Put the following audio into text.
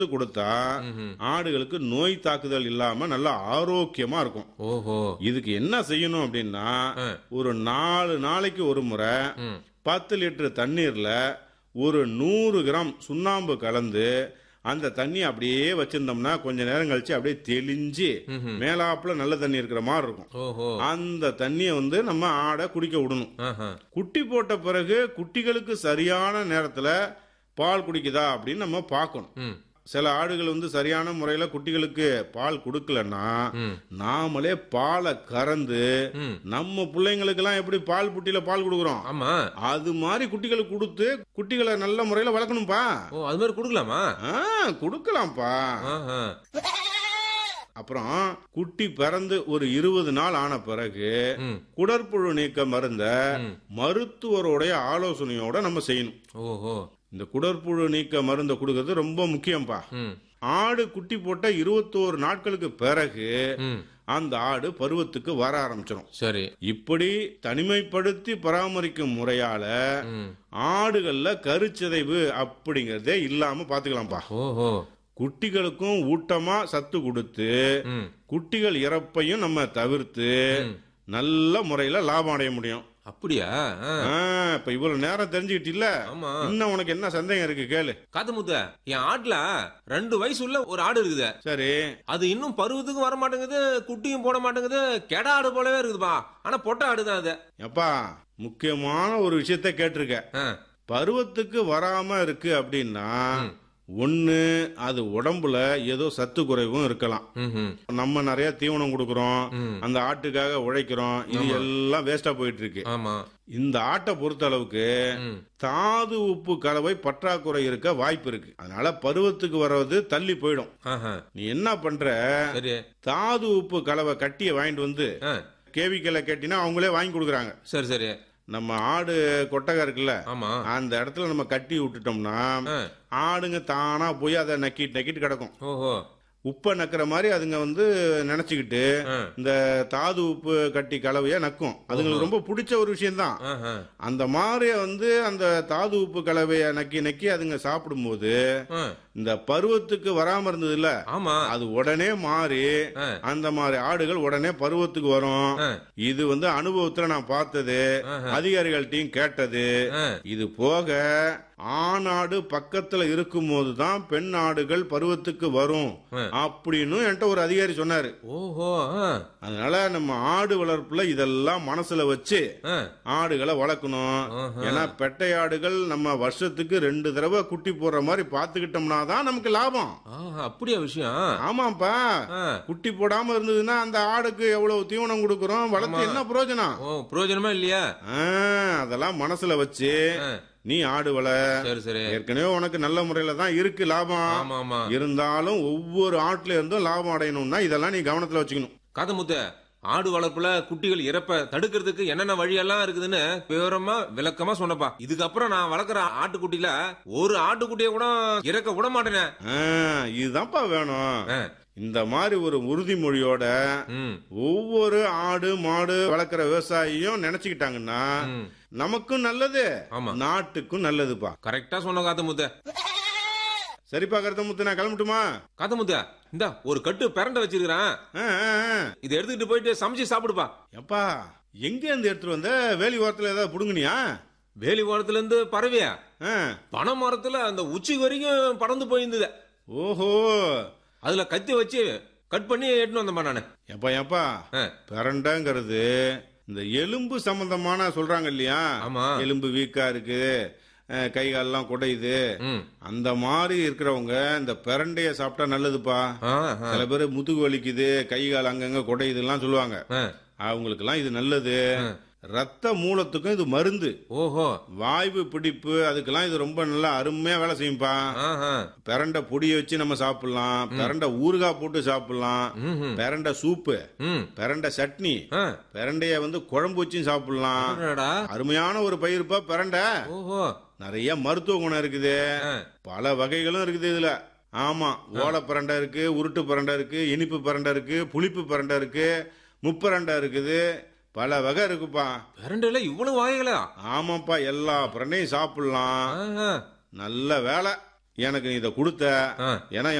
கொடுத்தா ஆடுகளுக்கு நோய் தாக்குதல் இல்லாம நல்லா ஆரோக்கியமா இருக்கும் ஓஹோ இதுக்கு என்ன செய்யணும் அப்படின்னா ஒரு நாலு நாளைக்கு ஒரு முறை ம். பத்து லிட்டர் தண்ணீர்ல ஒரு நூறு கிராம் சுண்ணாம்பு கலந்து அந்த தண்ணி அப்படியே வச்சிருந்தோம்னா கொஞ்ச நேரம் கழிச்சு அப்படியே தெளிஞ்சு மேலாப்புல நல்ல தண்ணி இருக்கிற மாதிரி இருக்கும் ஓஹோ அந்த தண்ணியை வந்து நம்ம ஆடை குடிக்க விடணும் ஆஹா. குட்டி போட்ட பிறகு குட்டிகளுக்கு சரியான நேரத்துல பால் குடிக்குதா அப்படின்னு நம்ம பார்க்கணும் ம் சில ஆடுகள் வந்து சரியான முறையில குட்டிகளுக்கு பால் கொடுக்கலன்னா ம். நாமளே பாலை கறந்து ம். நம்ம பிள்ளைங்களுக்கெல்லாம் எப்படி பால் புட்டியில பால் கொடுக்குறோம் ஆமா அது மாதிரி குட்டிகளுக்கு கொடுத்து குட்டிகளை நல்ல முறையில வளர்க்கணும்பா ஓ அது மாதிரி கொடுக்கலாமா ஆ கொடுக்கலாம்ப்பா ஆஹா. அப்புறம் குட்டி பிறந்து ஒரு இருபது நாள் ஆன பிறகு ம். குடற்புழு நீக்க மருந்த மருத்துவருடைய ஆலோசனையோட நம்ம செய்யணும் ஓஹோ இந்த குடற்புழு நீக்க மருந்தை கொடுக்கறது ரொம்ப முக்கியம்ப்பா ம் ஆடு குட்டி போட்ட இருபத்தோரு நாட்களுக்கு பிறகு ம் அந்த ஆடு பருவத்துக்கு வர ஆரம்பிச்சிடும் சரி இப்படி தனிமைப்படுத்தி பராமரிக்கும் முறையால ம் ஆடுகள்ல கருச்சிதைவு அப்படிங்கறதே இல்லாம பாத்துக்கலாம்ப்பா ஓஹோ குட்டிகளுக்கும் ஊட்டமா சத்து கொடுத்து ம் குட்டிகள் இறப்பையும் நம்ம தவிர்த்து நல்ல முறையில லாபம் அடைய முடியும் அப்படியா ஆ. ஆ, இப்ப இவ்வளவு நேரம் தெரிஞ்சுக்கிட்டில்ல ஆமா இன்னும் உனக்கு என்ன சந்தேகம் இருக்கு கேளு காத்து முத்த என் ஆட்டுல ரெண்டு வயசு உள்ள ஒரு ஆடு இருக்குது சரி அது இன்னும் பருவத்துக்கும் வர மாட்டேங்குது குட்டியும் போட மாட்டேங்குது கெடா ஆடு போலவே இருக்குதுப்பா ஆனா பொட்டை ஆடு தான் அது எப்பா முக்கியமான ஒரு விஷயத்த கேட்டிருக்க ஆ. பருவத்துக்கு வராம இருக்கு அப்படின்னா ஒண்ணு அது உடம்புல ஏதோ சத்து குறைவும் இருக்கலாம் ம்ஹும். நம்ம நிறைய தீவனம் கொடுக்கறோம் ம். அந்த ஆட்டுக்காக உழைக்கிறோம் இது எல்லாம் வேஸ்டா போயிட்டு இருக்கு ஆமா இந்த ஆட்டை பொறுத்த அளவுக்கு ம். தாது உப்பு கலவை பற்றாக்குறை இருக்க வாய்ப்பு இருக்கு அதனால பருவத்துக்கு வர்றது தள்ளி போயிடும் ஆஹா. நீ என்ன பண்ற சரி தாது உப்பு கலவை கட்டிய வாங்கிட்டு வந்து ஆ. கேவிக்கல கேட்டினா அவங்களே வாங்கி கொடுக்குறாங்க சரி சரி நம்ம ஆடு கொட்டகை இருக்குல்ல ஆமா அந்த இடத்துல நம்ம கட்டி விட்டுட்டோம்னா ஆ. ஆடுங்க தானா போய் அதை நக்கிட்டு நக்கிட்டு கிடக்கும் ஓஹோ உப்பை நக்கிற மாதிரி அதுங்க வந்து நினைச்சுக்கிட்டு ஆ. இந்த தாது உப்பு கட்டி கலவைய நக்கும் அதுங்களுக்கு ரொம்ப பிடிச்ச ஒரு விஷயம்தான் ஆஹா. அந்த மாதிரி வந்து அந்த தாது உப்பு கலவைய நக்கி நக்கி அதுங்க சாப்பிடும்போது ஆ. இந்த பருவத்துக்கு வராம இருந்தது இல்ல ஆமா அது உடனே மாறி ஆ. அந்த மாதிரி ஆடுகள் உடனே பருவத்துக்கு வரும் ஆ. இது வந்து அனுபவத்துல நான் பார்த்தது அதிகாரிகள்ட்டையும் கேட்டது ஆ. இது போக ஆணாடு பக்கத்துல இருக்கும்போது தான் பெண் ஆடுகள் பருவத்துக்கு வரும் ஆ. அப்படின்னு என்கிட்ட ஒரு அதிகாரி சொன்னாரு ஓஹோ ஆ. அதனால நம்ம ஆடு வளர்ப்புல இதெல்லாம் மனசுல வச்சு ஆ. ஆடுகளை வளர்க்கணும் ஆஹா. ஏன்னா பெட்டை ஆடுகள் நம்ம வருஷத்துக்கு ரெண்டு தடவை குட்டி போடுற மாதிரி பாத்துக்கிட்டோம்னா தான் நமக்கு லாபம் ஆஹா, அப்படியா விஷயம் ஆமாப்பா ஆ. குட்டி போடாம இருந்ததுன்னா அந்த ஆடுக்கு எவ்வளவு தீவனம் கொடுக்கறோம் வளர்த்து என்ன பிரயோஜனம் ஓ பிரயோஜனமா இல்லையா ஆ, அதெல்லாம் மனசுல வச்சு ஆ. நீ ஆடு வள சரி சரி ஏற்கனவே உனக்கு நல்ல முறையில தான் இருக்கு லாபம் ஆமா ஆமா இருந்தாலும் ஒவ்வொரு ஆட்டுல இருந்தும் லாபம் அடையணும்னா இதெல்லாம் நீ கவனத்துல வச்சுக்கணும் காத முத்த ஆடு வளர்ப்புல குட்டிகள் இறப்ப தடுக்கிறதுக்கு என்னென்ன வழியெல்லாம் இருக்குதுன்னு விவரமா விளக்கமா சொன்னப்பா இதுக்கப்புறம் நான் வளர்க்குற ஆட்டுக்குட்டியில ஒரு ஆட்டுக்குட்டிய கூட இறக்க விட மாட்டேனே ஆ, இதுதான்ப்பா வேணும் ஆ. இந்த மாதிரி ஒரு உறுதிமொழியோட ம் ஒவ்வொரு ஆடு மாடு வளர்க்குற விவசாயியும் நினைச்சுக்கிட்டாங்கன்னா ம். நமக்கும் நல்லது ஆமா. நாட்டுக்கும் நல்லதுப்பா கரெக்டா சொன்ன காத்த முத்த சரிப்பா கருத்தமுத்து நான் கிளம்பட்டுமா காத்த முத்த இந்த ஒரு கட்டு பிரண்ட வச்சிருக்கிறேன் ஆ, ஆ, ஆ. இதை எடுத்துக்கிட்டு போயிட்டு சமைச்சு சாப்பிடுப்பா எப்பா எங்க இருந்து எடுத்துட்டு வந்த வேலி ஓரத்துல ஏதாவது புடுங்குனியா வேலி ஓரத்துல இருந்து பறவையா ஆ. பனை மரத்துல அந்த உச்சி வரைக்கும் பறந்து போயிருந்தது ஓஹோ அதுல கத்தி வச்சு கட் பண்ணி எடுத்துன்னு வந்தேன்பா நானு எப்பா எப்பா ஆ. பிரண்டைங்கிறது இந்த எலும்பு சம்பந்தமான சொல்றாங்க இல்லையா ஆமா. எலும்பு வீக்கா இருக்கு அஹ், கை காலெல்லாம் குடையுது ம் அந்த மாதிரி இருக்கிறவங்க இந்த பிரண்டைய சாப்பிட்டா நல்லதுப்பா ஆ, ஆ, சில பேர் முதுகு வலிக்குது கை கால் அங்கங்க குடையுதுலாம் சொல்லுவாங்க ஆ. அவங்களுக்கெல்லாம் இது நல்லது ரத்த மூலத்துக்கும் இது மருந்து ஓஹோ வாய்வு பிடிப்பு அதுக்கெல்லாம் இது ரொம்ப நல்லா அருமையா வேலை செய்யும்பா ஆஹா. பிரண்டை பொடியை வச்சு நம்ம சாப்பிடலாம் பிரண்டை ஊறுகாய் போட்டு சாப்பிடலாம் ம்ஹும். பிரண்டை சூப்பு ம் பிரண்டை சட்னி ஆ. பிரண்டைய வந்து குழம்பு வச்சும் சாப்பிடலாம் அடடா. அருமையான ஒரு பயிருப்பா பிரண்டை ஓஹோ நிறைய மருத்துவ குணம் இருக்குது ஆ. பல வகைகளும் இருக்குது இதுல ஆமா ஓலை பிரண்டை இருக்கு உருட்டு பிரண்டை இருக்கு இனிப்பு பிரண்டை இருக்கு புளிப்பு பிரண்டை இருக்கு முப்பரண்டை இருக்குது பல வகை இருக்குப்பா பிரண்டையில இவ்வளவு வகைகளா ஆமாப்பா எல்லா பிரண்டையும் சாப்பிடலாம் ஆஹா. நல்ல வேலை எனக்கு நீ இதை கொடுத்த ஆ. ஏன்னா